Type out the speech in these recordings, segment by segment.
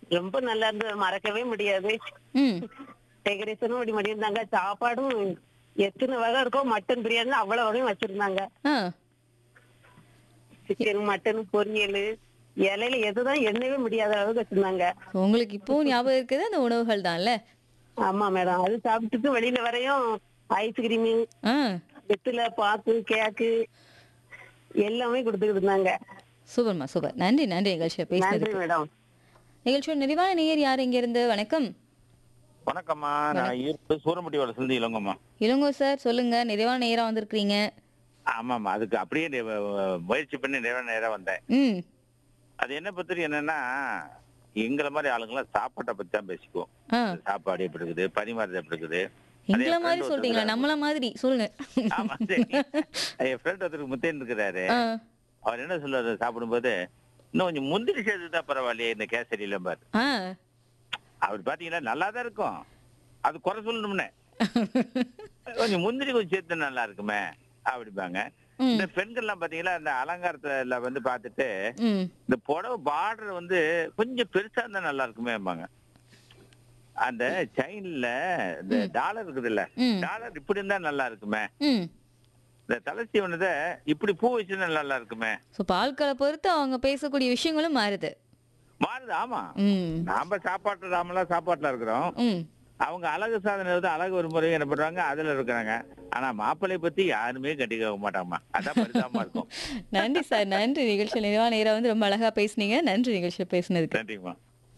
ரொம்ப நல்லா இருந்தது மறக்கவே முடியாது ம் டெக்கரேஷனும் இப்படி பண்ணியிருந்தாங்க சாப்பாடும் எத்தனை வகை இருக்கோ மட்டன் பிரியாணி அவ்வளவு வகையும் வச்சிருந்தாங்க ஆ சிக்கன் மட்டன் பொரியல் இலையில எதுதான் எண்ணவே முடியாத அளவுக்கு வச்சிருந்தாங்க உங்களுக்கு இப்போ ஞாபகம் இருக்குது அந்த உணவுகள் தான்ல ஆமா மேடம் அது சாப்பிட்டுட்டு வெளியில வரையும் ஐஸ்கிரீமு ஆ வெத்தில பாக்கு கேக்கு எல்லாமே கொடுத்துக்கிட்டு இருந்தாங்க சூப்பர்மா சூப்பர் நன்றி நன்றி நிகழ்ச்சியை நன்றி பேசுனதுக்கு மேடம் நிகழ்ச்சியோட நிறைவான நேயர் யார் இங்க இருந்து வணக்கம் வணக்கம்மா நான் ஈரோடு சூரமுட்டி வளர்ந்து இளங்கம்மா இளங்கோ சார் சொல்லுங்க நிறைவான நேரா வந்திருக்கிறீங்க ஆமாம்மா அதுக்கு அப்படியே நி- வ- முயற்சி பண்ணி நிறைய நேரம் வந்தேன் ம் அது என்ன பத்தி என்னன்னா எங்களை மாதிரி ஆளுங்களாம் சாப்பாட்டை பத்தி தான் பேசிக்குவோம் ஆ சாப்பாடு எப்படி இருக்குது பரிமாறுறது எப்படி இருக்குது அது எங்களை என் மாதிரி friend சொல்றீங்களா ஒருத்தர் நம்மள மாதிரி சொல்லுங்க ஆமா சரி என் ஃப்ரெண்ட் ஒருத்தருக்கு முத்தேன் இருக்கிறாரு ஆ அவர் என்ன சொல்றாரு சாப்பிடும்போது இன்னும் கொஞ்சம் முந்திரி சேர்த்து தான் பரவாயில்லையே இந்த கேசரியில பாரு ஆ அவர் பாத்தீங்கன்னா நல்லா தான் இருக்கும் அது குறை சொல்லணும்னே கொஞ்சம் முந்திரி கொஞ்சம் சேர்த்து நல்லா இருக்குமே அப்படிம்பாங்க ம் இந்த பெண்கள்லாம் பாத்தீங்கன்னா அந்த அலங்காரத்துல வந்து பார்த்துட்டு ம் இந்த புடவை பார்டர் வந்து கொஞ்சம் பெருசா இருந்தா நல்லா இருக்குமேம்பாங்க அந்த செயின்ல இந்த டாலர் இருக்குதுல்ல ம் டாலர் இப்படி இருந்தா நல்லா இருக்குமே ம் இந்த தலைச்சீவனதை இப்படி பூ வச்சிருந்தா நல்லா இருக்குமே ஸோ பால்களை பொறுத்து அவங்க பேசக்கூடிய விஷயங்களும் மாறுது மாறுது ஆமா ம் நாம சாப்பாட்டு நாமெல்லாம் சாப்பாட்டுல இருக்கிறோம் ம் அவங்க அழகு சாதனை வந்து அழகு ஒரு முறை என்ன பண்றாங்க அதுல இருக்கிறாங்க ஆனா மாப்பிள்ளை பத்தி யாருமே கண்டிக்க மாட்டாங்கம்மா அதான் பரிதாபமா இருக்கும் நன்றி சார் நன்றி நிகழ்ச்சி நிறைவான நேரம் வந்து ரொம்ப அழகா பேசுனீங்க நன்றி நிகழ்ச்சியில் பேசுனதுக்கு நன்றிங்கம்மா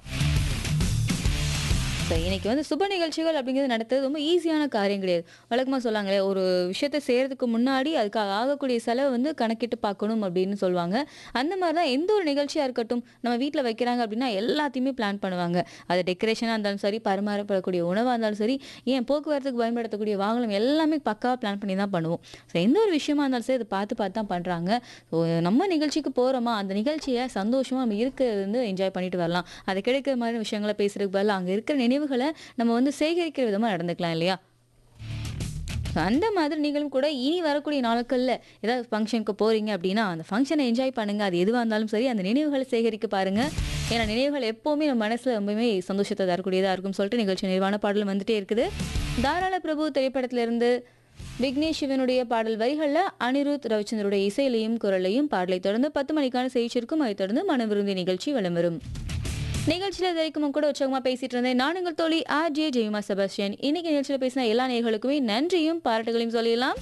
ஸோ இன்னைக்கு வந்து சுப நிகழ்ச்சிகள் அப்படிங்கிறது நடத்துறது ரொம்ப ஈஸியான காரியம் கிடையாது வழக்கமாக சொல்லாங்களே ஒரு விஷயத்தை செய்கிறதுக்கு முன்னாடி அதுக்காக ஆகக்கூடிய செலவு வந்து கணக்கிட்டு பார்க்கணும் அப்படின்னு சொல்லுவாங்க அந்த மாதிரி தான் எந்த ஒரு நிகழ்ச்சியாக இருக்கட்டும் நம்ம வீட்டில் வைக்கிறாங்க அப்படின்னா எல்லாத்தையுமே பிளான் பண்ணுவாங்க அது டெக்கரேஷனாக இருந்தாலும் சரி பரிமாறப்படக்கூடிய உணவாக இருந்தாலும் சரி ஏன் போக்குவரத்துக்கு பயன்படுத்தக்கூடிய வாகனம் எல்லாமே பக்காவாக பிளான் பண்ணி தான் பண்ணுவோம் ஸோ எந்த ஒரு விஷயமா இருந்தாலும் சரி அதை பார்த்து பார்த்து தான் பண்ணுறாங்க ஸோ நம்ம நிகழ்ச்சிக்கு போகிறோமா அந்த நிகழ்ச்சியை சந்தோஷமாக நம்ம இருக்கிறது வந்து என்ஜாய் பண்ணிட்டு வரலாம் அது கிடைக்கிற மாதிரி விஷயங்களை பேசுறதுக்கு பதிலாக அங்கே இருக்கிற நினைவுகளை நம்ம வந்து சேகரிக்கிற விதமாக நடந்துக்கலாம் இல்லையா ஸோ அந்த மாதிரி நீங்களும் கூட இனி வரக்கூடிய நாட்களில் ஏதாவது ஃபங்க்ஷனுக்கு போகிறீங்க அப்படின்னா அந்த ஃபங்க்ஷனை என்ஜாய் பண்ணுங்க அது எதுவாக இருந்தாலும் சரி அந்த நினைவுகளை சேகரிக்க பாருங்க ஏன்னா நினைவுகள் எப்போவுமே நம்ம மனசில் ரொம்பவுமே சந்தோஷத்தை தரக்கூடியதாக இருக்கும்னு சொல்லிட்டு நிகழ்ச்சி நிறைவான பாடல் வந்துட்டே இருக்குது தாராள பிரபு திரைப்படத்திலிருந்து விக்னேஷ் சிவனுடைய பாடல் வரிகளில் அனிருத் ரவிச்சந்தருடைய இசையிலையும் குரலையும் பாடலை தொடர்ந்து பத்து மணிக்கான செய்திருக்கும் அதைத் தொடர்ந்து மனவிருந்தி நிகழ்ச்சி வலம் வரும் நிகழ்ச்சியில் இது வரைக்கும் உங்க கூட உற்சாகமா பேசிட்டு இருந்தேன் நான் உங்கள் தோழி ஆர் ஜே ஜெயமா செபாஸ்டியன் இன்னைக்கு நிகழ்ச்சியில் பேசின எல்லா நேயர்களுக்குமே நன்றியும் பாராட்டுகளையும் சொல்லிடலாம்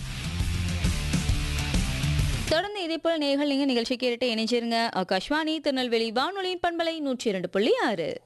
தொடர்ந்து இதே போல நேயர்கள் நீங்க நிகழ்ச்சி கேட்டுட்டு இணைஞ்சிருங்க ஆகாஷ்வாணி திருநெல்வேலி வானொலியின் பண்பலை நூற்றி இரண்டு புள்ளி ஆறு